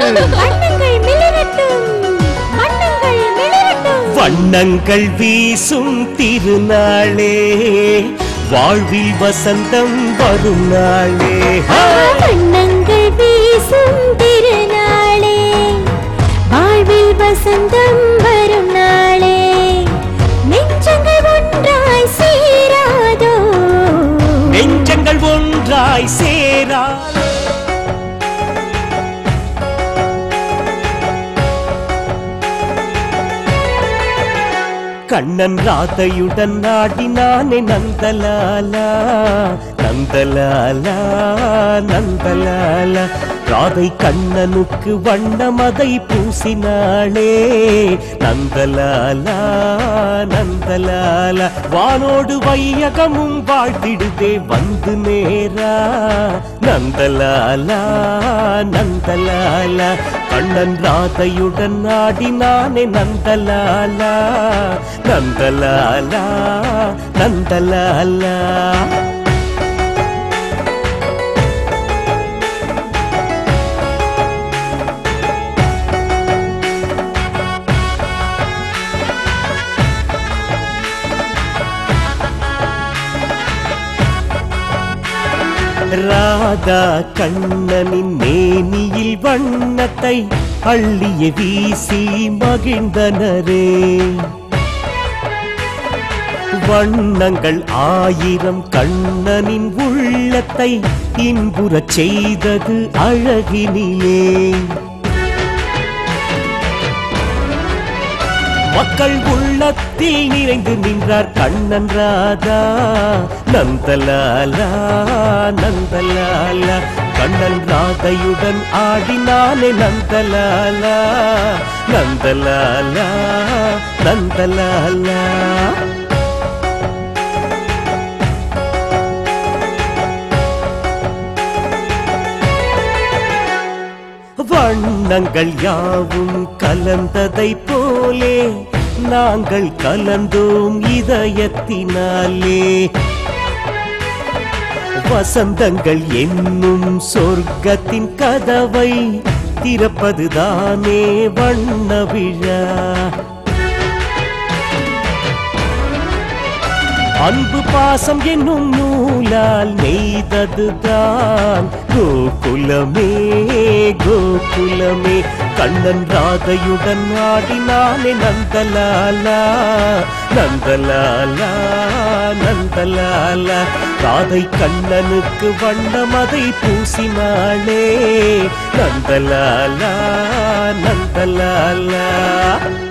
வண்ணங்கள் மிளிரட்டும் வண்ணங்கள் மிளிரட்டும் வண்ணங்கள் வீசும் திருநாளே வாழ்வில் வசந்தம் வரும் நாளே ஆ, வண்ணங்கள் வீசும் திருநாளே வாழ்வில் வசந்தம் வரும் நாளே நெஞ்சங்கள் ஒன்றாய் சேராதோ நெஞ்சங்கள் ஒன்றாய் சேரா கண்ணன் ராதையுடன் நாடினானே நந்தலாலா நந்தலாலா நந்தலாலா ராதை கண்ணனுக்கு வண்ணமதை பூசினாளே நந்தலாலா நந்தலாலா வானோடு வையகமும் வாழ்த்திடுதே வந்து நேரா நந்தலாலா நந்தலாலா கண்ணன் ராதையுடன் ஆடினானே நந்தலாலா நந்தலாலா நந்தலாலா ராதா கண்ணனின் மேனியில் வண்ணத்தை அள்ளிய வீசி மகிழ்ந்தனரே வண்ணங்கள் ஆயிரம் கண்ணனின் உள்ளத்தை இன்புறச் செய்தது அழகினிலே மக்கள் உள்ளத்தில் நிறைந்து நின்றார் கண்ணன் ராதா நந்தலாலா நந்தலாலா கண்ணன் ராதையுடன் ஆடினாலே நந்தலாலா நந்தலாலா நந்தலாலா வண்ணங்கள் யாவும் கலந்ததை போலே நாங்கள் கலந்தோம் இதயத்தினாலே வசந்தங்கள் என்னும் சொர்க்கத்தின் கதவை திறப்பதுதானே வண்ண விழா அன்பு பாசம் என்னும் நூலால் நெய்ததுதான் கோகுலமே கோகுலமே கண்ணன் ராதையுடன் ஆடினானே நந்தலாலா நந்தலாலா நந்தலாலா ராதை கண்ணனுக்கு வண்ணமதை பூசினாளே நந்தலாலா நந்தலாலா